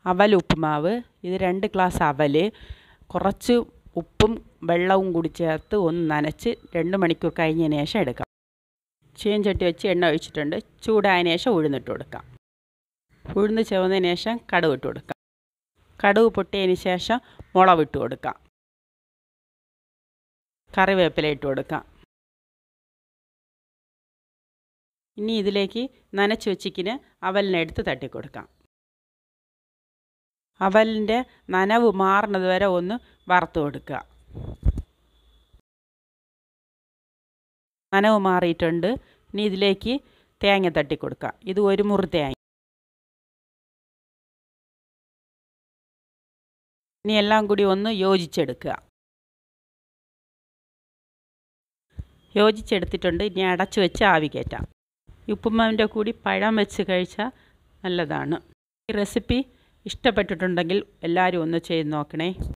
അവൽ ഉപ്പുമാവ് ഇത് രണ്ട് ഗ്ലാസ് അവൽ കുറച്ച് ഉപ്പും വെള്ളവും കൂടി ചേർത്ത് ഒന്ന് നനച്ച് രണ്ട് മണിക്കൂർ കഴിഞ്ഞതിന് ശേഷം എടുക്കാം ചീനച്ചട്ടി വെച്ച് എണ്ണ ഒഴിച്ചിട്ടുണ്ട് ചൂടായതിന് ശേഷം ഉഴുന്നിട്ട് കൊടുക്കാം ഉഴുന്ന് ചുവന്നതിന് ശേഷം കടുക് ഇട്ട് കൊടുക്കാം കടുക് പൊട്ടിയതിന് ശേഷം മുളക് ഇട്ട് കൊടുക്കാം കറിവേപ്പില ഇട്ട് കൊടുക്കാം ഇനി ഇതിലേക്ക് നനച്ച് വെച്ചിക്കിന് അവലിനെടുത്ത് തട്ടിക്കൊടുക്കാം അവലിൻ്റെ നനവ് മാറുന്നത് വരെ ഒന്ന് വറുത്ത് കൊടുക്കുക നനവ് മാറിയിട്ടുണ്ട് ഇനി ഇതിലേക്ക് തേങ്ങ തട്ടിക്കൊടുക്കുക ഇത് ഒരു മുറി തേങ്ങ ഇനി എല്ലാം കൂടി ഒന്ന് യോജിച്ചെടുക്കുക യോജിച്ചെടുത്തിട്ടുണ്ട് ഇനി അടച്ചു വെച്ച് ആവി കയറ്റാം ഉപ്പുമാവിൻ്റെ കൂടി പഴം വെച്ച് കഴിച്ചാൽ നല്ലതാണ് ഈ റെസിപ്പി ഇഷ്ടപ്പെട്ടിട്ടുണ്ടെങ്കിൽ എല്ലാവരും ഒന്ന് ചെയ്ത് നോക്കണേ